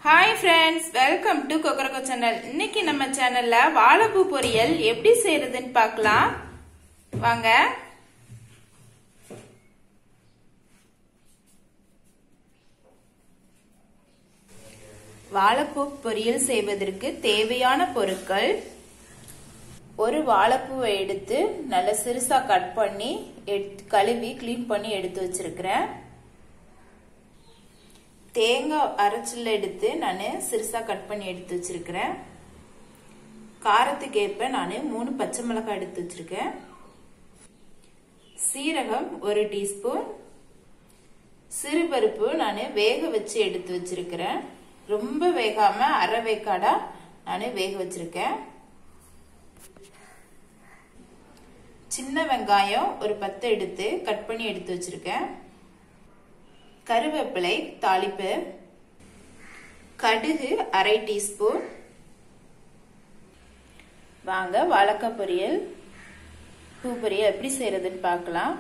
hi friends welcome to Kokkarakko channel இன்னைக்கு நம்ம சேனல்ல வாழைப்பூ பொரியல் எப்படி செய்யறதுன்னு பார்க்கலாம் வாங்க வாழைப்பூ பொரியல் செய்வதற்கு தேவையான பொருட்கள் ஒரு வாழைப்பூவை எடுத்து நல்ல சிறுசா கட் பண்ணி எடுத்து கழுவி க்ளீன் பண்ணி எடுத்து வச்சிருக்கிறேன் தேங்காய் அரைச்சல் எடுத்து நான் சிறுசா கட் பண்ணி எடுத்து வச்சிருக்கிறேன் காரத்துக்கு ஏற்ப நான் மூணு பச்சை மிளகாய் எடுத்து வச்சிருக்கேன் சீரகம் ஒரு டீஸ்பூன் சிறுபருப்பு நான் வேக வச்சு எடுத்து வச்சிருக்கிறேன் ரொம்ப வேகாம அரை வேக்காடா நான் வேக வச்சிருக்கேன் சின்ன வெங்காயம் ஒரு பத்து எடுத்து கட் பண்ணி எடுத்து வச்சிருக்கேன் கருவேப்பிலை தாளிப்பு கடுகு அரை டீஸ்பூன் வாங்க வாழைக்காய் பொரியல் பூ பொரியல் எப்படி செய்யறதுன்னு பார்க்கலாம்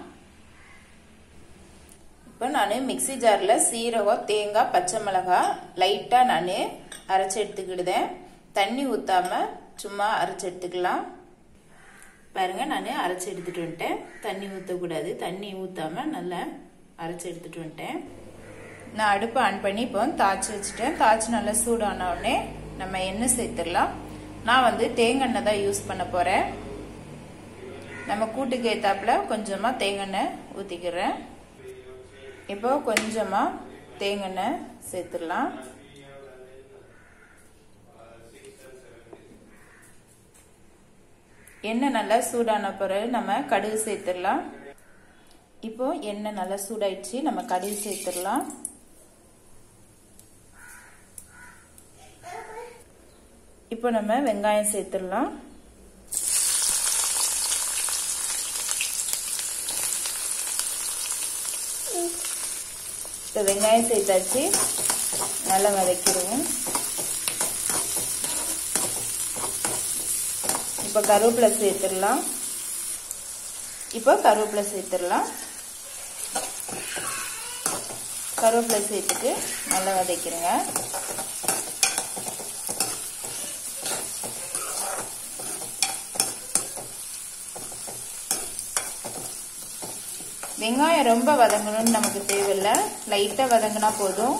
இப்போ நான் மிக்சி ஜாரில் சீரகம் தேங்காய் பச்சை மிளகாய் லைட்டாக நான் அரைச்சி எடுத்துக்கிடுதேன் தண்ணி ஊற்றாம சும்மா அரைச்சி எடுத்துக்கலாம் பாருங்க நான் அரைச்சி எடுத்துட்டு வந்துட்டேன் தண்ணி ஊற்றக்கூடாது தண்ணி ஊற்றாம நல்லா அரைச்சி எடுத்துட்டு வந்துட்டேன் நான் அடுப்பு ஆன் பண்ணி இப்போ தாய்ச்சி வச்சுட்டேன் தாய்ச்சி நல்லா சூடான உடனே நம்ம எண்ணெய் சேர்த்துடலாம் நான் வந்து தேங்காய் தான் யூஸ் பண்ண போகிறேன் நம்ம கூட்டுக்கு ஏத்தாப்புல கொஞ்சமாக தேங்காய் ஊற்றிக்கிறேன் இப்போ கொஞ்சமாக தேங்காய் சேர்த்துடலாம் எண்ணெய் நல்லா சூடான பிறகு நம்ம கடுகு சேர்த்துடலாம் இப்போ எண்ணெய் நல்லா சூடாயிடுச்சு நம்ம கடுகு சேர்த்துடலாம் இப்போ நம்ம வெங்காயம் சேர்த்துடலாம் இப்போ வெங்காயம் சேர்த்தாச்சு நல்லா வதக்கிடுவோம் இப்போ கருவேப்பிலை சேர்த்துடலாம் இப்போ கருவேப்பிலை சேர்த்துடலாம் கருவேப்பிலை சேர்த்துட்டு நல்லா வதக்கிடுங்க வெங்காயம் ரொம்ப வதங்கணும்னு நமக்கு தேவையில்லை லைட்டாக வதங்கினா போதும்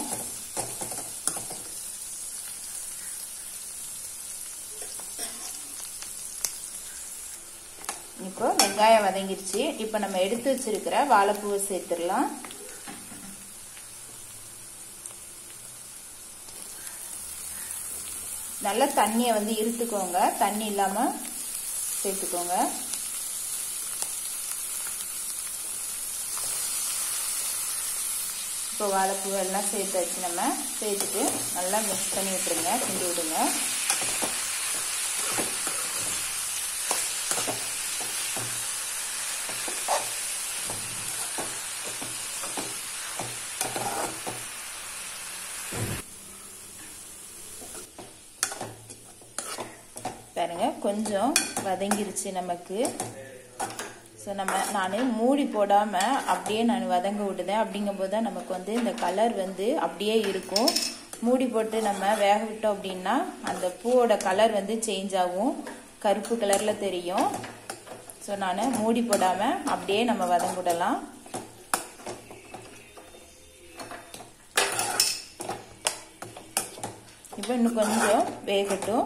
இப்போ வெங்காயம் வதங்கிருச்சு இப்போ நம்ம எடுத்து வச்சிருக்கிற வாழைப்பூவை சேர்த்துடலாம் நல்லா தண்ணியை வந்து இருத்துக்கோங்க தண்ணி இல்லாமல் சேர்த்துக்கோங்க இப்போ வாழைப்பூ எல்லாம் சேர்த்தாச்சு நம்ம சேர்த்துட்டு நல்லா மிக்ஸ் பண்ணி விட்டுருங்க கிண்டி விடுங்க பாருங்க கொஞ்சம் வதங்கிருச்சு நமக்கு ஸோ நம்ம நான் மூடி போடாமல் அப்படியே நான் வதங்க விடுதேன் அப்படிங்கும்போது தான் நமக்கு வந்து இந்த கலர் வந்து அப்படியே இருக்கும் மூடி போட்டு நம்ம வேக விட்டோம் அப்படின்னா அந்த பூவோட கலர் வந்து சேஞ்ச் ஆகும் கருப்பு கலரில் தெரியும் ஸோ நான் மூடி போடாமல் அப்படியே நம்ம வதங்க விடலாம் இப்போ இன்னும் கொஞ்சம் வேகட்டும்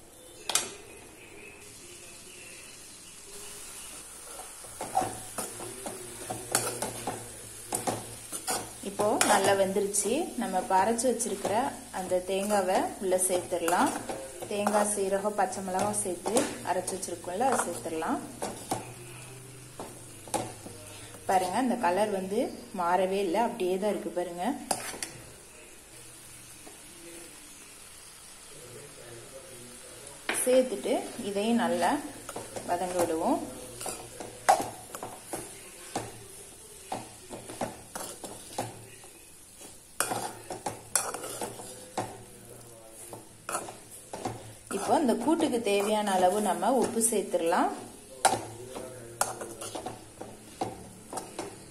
இப்போ நல்லா வெந்துருச்சு நம்ம பறைச்சி வச்சிருக்கிற அந்த தேங்காவை உள்ள சேர்த்துடலாம் தேங்காய் சீரகம் பச்சை மிளகாய் சேர்த்து அரைச்சி வச்சிருக்கோம்ல அதை சேர்த்துடலாம் பாருங்க அந்த கலர் வந்து மாறவே இல்லை அப்படியே தான் இருக்கு பாருங்க சேர்த்துட்டு இதையும் நல்லா வதங்க விடுவோம் இப்போ இந்த கூட்டுக்கு தேவையான அளவு நம்ம உப்பு சேர்த்துடலாம்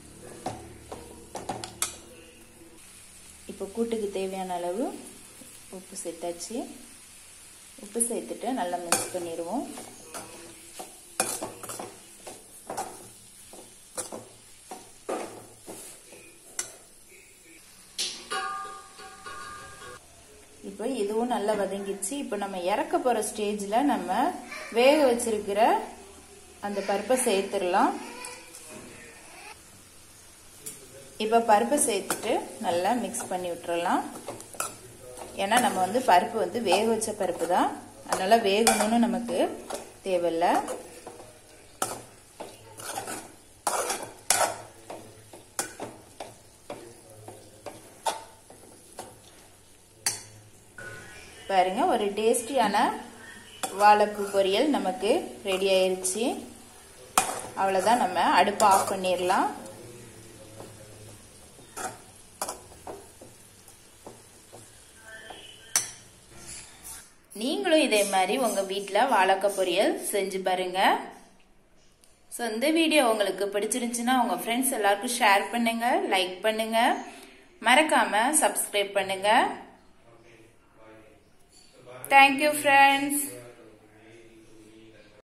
இப்போ கூட்டுக்கு தேவையான அளவு உப்பு சேர்த்தாச்சு உப்பு சேர்த்துட்டு நல்லா மிக்ஸ் பண்ணிடுவோம் இப்போ இதுவும் நல்லா வதங்கிடுச்சு இப்போ நம்ம இறக்க போற ஸ்டேஜ்ல நம்ம வேக வச்சிருக்கிற அந்த பருப்பை சேர்த்துடலாம் இப்போ பருப்பை சேர்த்துட்டு நல்லா மிக்ஸ் பண்ணி விட்டுறலாம் ஏன்னா நம்ம வந்து பருப்பு வந்து வேக வச்ச பருப்பு தான் அதனால வேகணும்னு நமக்கு தேவையில்லை பாருங்க ஒரு டேஸ்டியான வாழைப்பூ பொரியல் நமக்கு ரெடி ஆயிருச்சு அவ்வளோதான் நம்ம அடுப்பை ஆஃப் பண்ணிடலாம் நீங்களும் இதே மாதிரி உங்க வீட்டில் வாழைக்காய் பொரியல் செஞ்சு பாருங்க ஸோ இந்த வீடியோ உங்களுக்கு பிடிச்சிருந்துச்சுன்னா உங்க ஃப்ரெண்ட்ஸ் எல்லாருக்கும் ஷேர் பண்ணுங்க லைக் பண்ணுங்க மறக்காம சப்ஸ்கிரைப் பண்ணுங்க தேங்க்யூ ஃப்ரெண்ட்ஸ்